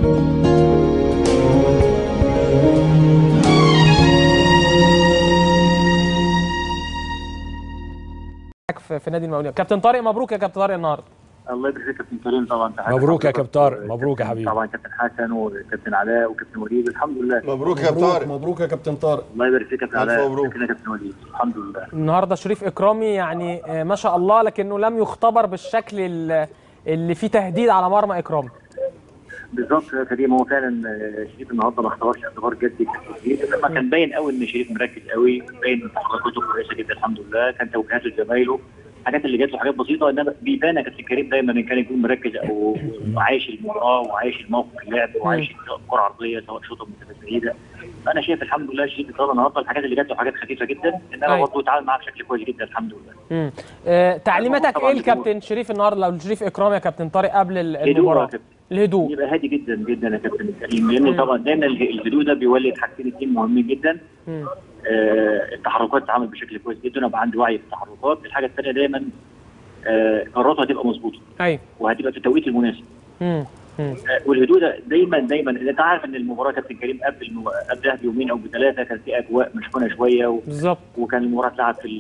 في في نادي المقاولين كابتن طارق مبروك يا كابتن طارق النهارده الله يبارك فيك كابتن كريم طبعا تحية مبروك يا لحضرتك كابتن طارق، وكابتن- مبروك يا حبيبي. طبعا كابتن حسن وكابتن علاء وكابتن وليد الحمد لله مبروك يا كابتن طارق مبروك يا كابتن طارق الله يبارك فيك يا كابتن ألف علاء مبروك. شكرا يا كابتن وليد الحمد لله النهارده شريف اكرامي يعني آه، ما شاء الله لكنه لم يختبر بالشكل ال- اللي فيه تهديد على مرمى اكرامي بالظبط يا كريم هو فعلا آه، شريف النهارده ما اختبرش اختبار جدي بشكل كبير لما كان باين قوي ان شريف مركز قوي باين ان تحركاته كويسه جدا الحمد لله كان توجيهاته لزمايله الحاجات اللي جات له حاجات بسيطه انما بيبان يا كابتن كريم دايما ان كان يكون مركز او عايش المباراه وعايش الموقف اللعب وعايش كره عرضيه سواء شوطه من مسافات بعيده فانا شايف الحمد لله شريف النهارده النهارده الحاجات اللي جات له حاجات خفيفه جدا انما أيوة. برضه اتعامل معاها بشكل كويس جدا الحمد لله مم. آه، تعليماتك طبعاً ايه الكابتن شريف النهارده لو شريف اكرامي يا كابتن طارق قبل ال- هدوء يا المباراه كابتن. الهدوء يبقى هادي جدا جدا يا كابتن كريم لان طبعا دايما اله- الهدوء ده بيولد حاجتين اتنين مهمين جدا مم. آه التحركات تتعامل بشكل كويس جدا ويبقى عنده وعي بالتحركات الحاجه الثانيه دايما آه قراراته هتبقى مظبوطه ايوه وهتبقى في التوقيت المناسب مم. مم. آه والهدوء ده دايما دايما انت عارف ان المباراه كابتن كريم قبل المو... قبلها بيومين او بثلاثه كان في اجواء مشحونه شويه و... بالظبط وكان المباراه اتلعب في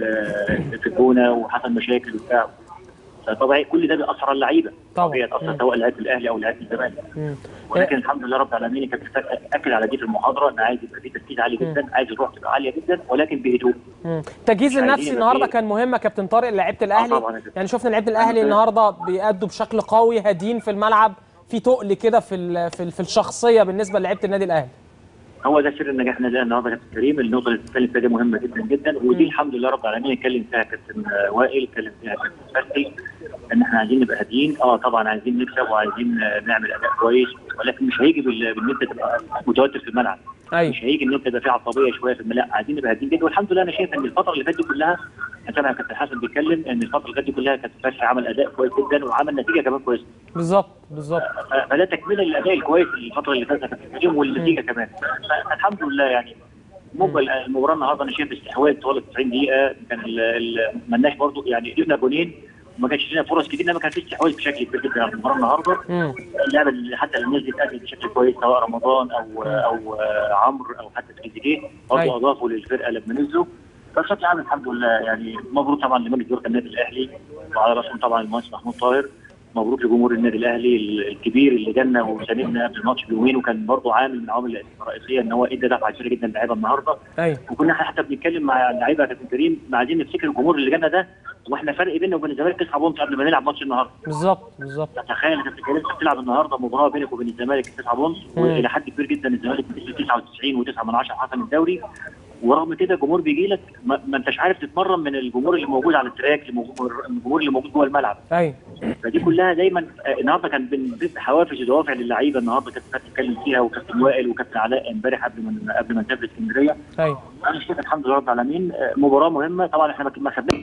ال- في الجونه وحصل مشاكل وبتاع فطبيعي كل ده بيأثر على اللعيبه طبعا. طبيعي يتأثر سواء لعيبه الاهلي او لعيبه الزمالك مم. ولكن الحمد لله رب العالمين كان اكد على دي في المحاضره ان عايز يبقى في تركيز عالي جدا عايز الروح تبقى عاليه جدا ولكن بهدوء مم. التجهيز مش عايزين النفسي يبقى النهارده فيه- كان مهم يا كابتن طارق لعيبه الاهلي طبعاً يا كابتن. يعني شفنا لعيبه الاهلي النهارده بيأدوا بشكل قوي هادين في الملعب في تقل كده في ال- في ال- في الشخصيه بالنسبه لعيبه النادي الاهلي هو ده سر النجاح النادي الأهلي النهارده يا كابتن كريم النقطه اللي بتتكلم فيها دي مهمه جدا جدا ودي الحمد لله رب العالمين اتكلم فيها كابتن آه، وائل اتكلم فيها كابتن فتحي ان احنا عايزين نبقى هاديين اه طبعا عايزين نكسب وعايزين آه، نعمل اداء كويس ولكن مش هيجي بال- بان انت تبقى متوتر في الملعب ايوه مش هيجي ان انت تبقى في عصبيه شويه في الملعب عايزين نبقى هاديين جدا والحمد لله انا شايف ان الفتره اللي فاتت دي كلها انا سامع كابتن حسن بيتكلم ان الفتره اللي فاتت دي كلها كابتن فتحي عمل اداء كويس جدا وعمل نتيجه كمان كويسه بالظبط بالظبط ف- فده تكمله للاداء الكويس الفتره اللي فاتت كابتن كريم والنتيجه كمان ف- فالحمد لله يعني مقبل المباراه النهارده انا شايف استحواذ طوال 90 دقيقه كان ال- ال- مالناش برضو يعني جبنا جونين وما كانش لنا فرص كتير انما كان في استحواذ بشكل كبير جدا على المباراه النهارده مم. اللعبه اللي حتى اللي نزلت ادت بشكل كويس سواء رمضان او او آه، عمرو او حتى تريزيجيه برضه أيوة. اضافوا للفرقه لما نزلوا فبشكل عام الحمد لله يعني مبروك طبعا لمجلس اداره النادي الاهلي وعلى راسهم طبعا المهندس محمود طاهر مبروك لجمهور النادي الاهلي الكبير اللي جالنا وساندنا قبل الماتش بيومين وكان برضه عامل من العوامل الرئيسيه ان هو ادى دفعه كبيره جدا للعيبه النهارده ايوه وكنا احنا حتى بنتكلم مع اللعيبه يا كابتن كريم ما عايزين نفتكر الجمهور اللي جالنا ده واحنا فرق بيننا وبين الزمالك تسعه بونت قبل ما نلعب ماتش النهارده بالظبط بالظبط تخيل انت بتتكلم انت بتلعب النهارده مباراه بينك وبين الزمالك 9 بونت والى حد كبير جدا الزمالك بنسبه 99 و9 من 10 حسم الدوري ورغم كده الجمهور بيجي لك ما, ما انتش عارف تتمرن من الجمهور اللي موجود على التراك للجمهور- الجمهور اللي موجود جوه الملعب ايوه فدي كلها دايما آه، النهارده كان بنضيف حوافز ودوافع للعيبه النهارده كابتن فتحي اتكلم فيها وكابتن وائل وكابتن علاء امبارح قبل ما قبل ما نسافر اسكندريه ايوه انا شايف الحمد لله رب العالمين آه، مباراه مهمه طبعا احنا ما ما خدناش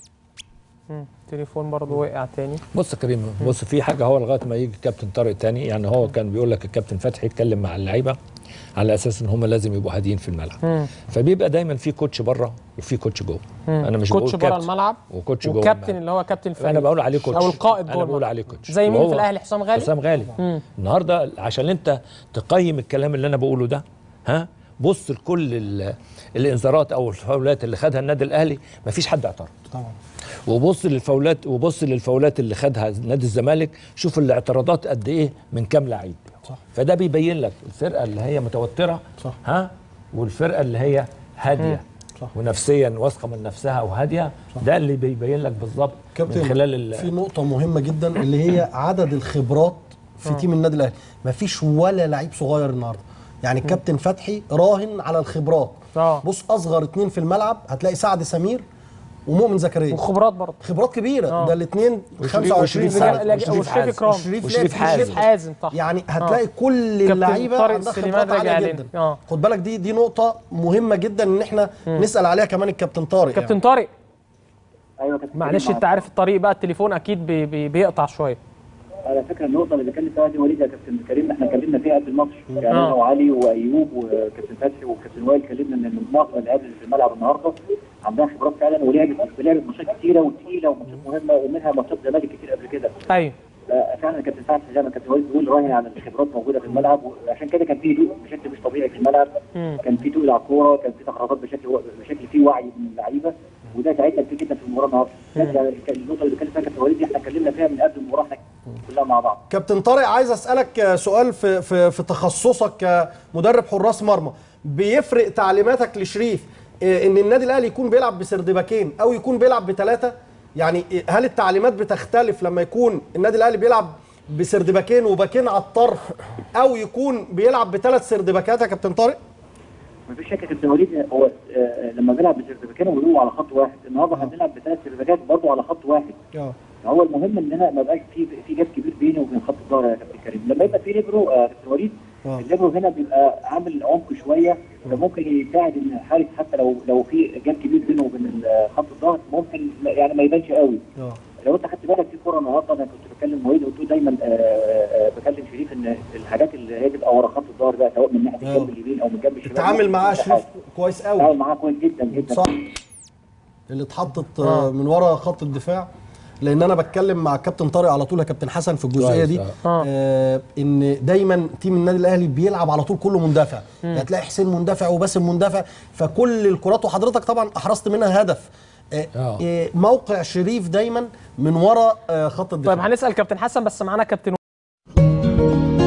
مم. تليفون برضه وقع تاني بص يا كريم بص في حاجه هو لغايه ما يجي الكابتن طارق تاني يعني هو كان بيقول لك الكابتن فتحي يتكلم مع اللعيبه على اساس ان هم لازم يبقوا هاديين في الملعب مم. فبيبقى دايما في كوتش بره وفي كوتش جوه انا مش كوتش بقول بره كابتن الملعب وكوتش جوه وكابتن الملعب. اللي هو كابتن الفريق انا بقول عليه كوتش او القائد جوه انا بقول الملعب. عليه كوتش زي مين وهو في الاهلي حسام غالي حسام غالي مم. النهارده عشان انت تقيم الكلام اللي انا بقوله ده ها بص لكل ال- الانذارات او الفاولات اللي خدها النادي الاهلي مفيش حد اعترض طبعا وبص للفاولات وبص للفاولات اللي خدها نادي الزمالك شوف الاعتراضات قد ايه من كام لعيب صح. فده بيبين لك الفرقه اللي هي متوتره صح. ها والفرقه اللي هي هاديه صح. ونفسيا واثقه من نفسها وهاديه ده اللي بيبين لك بالظبط من كابتن خلال ال- في نقطة مهمة جدا اللي هي عدد الخبرات في تيم النادي الاهلي مفيش ولا لعيب صغير النهارده يعني الكابتن فتحي راهن على الخبرات اه بص اصغر اتنين في الملعب هتلاقي سعد سمير ومؤمن زكريا وخبرات برضه خبرات كبيره آه. ده الاثنين وشريف- 25 وشريف سنه حازم. لا- وشريف وشريف حازم. اكرام وشريف وشريف لعب حازم. شريف حازم صح يعني هتلاقي كل كابتن اللعيبه طارق عندها سليمان خبرات راجع عاليه علينا. جدا آه. خد بالك دي دي نقطه مهمه جدا ان احنا نسال عليها كمان الكابتن طارق كابتن يعني. طارق ايوه كابتن معلش كريم، انت عارف الطريق بقى التليفون اكيد بي بي بيقطع شويه على فكره النقطه اللي بيتكلم فيها دي وليد يا كابتن كريم احنا اتكلمنا فيها قبل الماتش يعني آه. انا وعلي وايوب وكابتن فتحي وكابتن وائل اتكلمنا ان معظم اللعيبه اللي في الملعب النهارده عندها خبرات فعلا ولعبت لعبت ماتشات كتيره وتقيله وماتشات مهمه ومنها ماتشات زمالك كتير قبل كده ايوه آه، فعلا كابتن سعد زي ما كابتن وليد بيقول راهن على الخبرات موجوده في الملعب وعشان كده كان في هدوء بشكل مش طبيعي في الملعب كان في تقل على الكوره كان في تحركات بشكل بشكل فيه وعي من اللعيبه وده ساعدنا كتير جدا في المباراه النهارده يعني كان النقطه اللي بيتكلم فيها كابتن وليد دي احنا اتكلمنا فيها من قبل المباراه احنا كلها مع بعض كابتن طارق عايز اسالك آه، سؤال في في في تخصصك كمدرب حراس مرمى بيفرق تعليماتك لشريف آه، ان النادي الاهلي يكون بيلعب بسردباكين او يكون بيلعب بثلاثه يعني آه، هل التعليمات بتختلف لما يكون النادي الاهلي بيلعب بسردباكين وباكين على الطرف او يكون بيلعب بثلاث سردباكات يا كابتن طارق مفيش شك كابتن وليد هو آه، لما بيلعب بسيرفيكانه بيقولوا على خط واحد النهارده احنا بنلعب بثلاث سيرفيكات برضه على خط واحد اه هو المهم ان انا ما يبقاش في في جاب كبير بيني وبين خط الظهر يا كابتن كريم لما يبقى في ليبرو آه، كابتن وليد آه. الليبرو هنا بيبقى عامل عمق شويه فممكن يساعد ان الحارس حتى لو لو في جاب كبير بينه وبين ال- خط الظهر ممكن ما- يعني ما يبانش قوي اه لو انت خدت بالك في كوره النهارده انا كنت بتكلم وليد قلت له دايما آه، آه، بكلم شريف ان الحاجات اللي هي تبقى ورا خط الظهر ده سواء من ناحيه آه. الجنب اليمين او من الجنب الشمال اتعامل معاه شريف كويس قوي اتعامل معاه كويس جدا جدا صح اللي اتحطت آه. من ورا خط الدفاع لان انا بتكلم مع كابتن طارق على طول يا كابتن حسن في الجزئيه كويس، دي آه. آه. آه ان دايما تيم النادي الاهلي بيلعب على طول كله مندفع يعني تلاقي حسين مندفع وباسم مندفع فكل الكرات وحضرتك طبعا احرزت منها هدف آه آه. آه موقع شريف دايما من ورا آه خط الدفاع طيب هنسال كابتن حسن بس معانا كابتن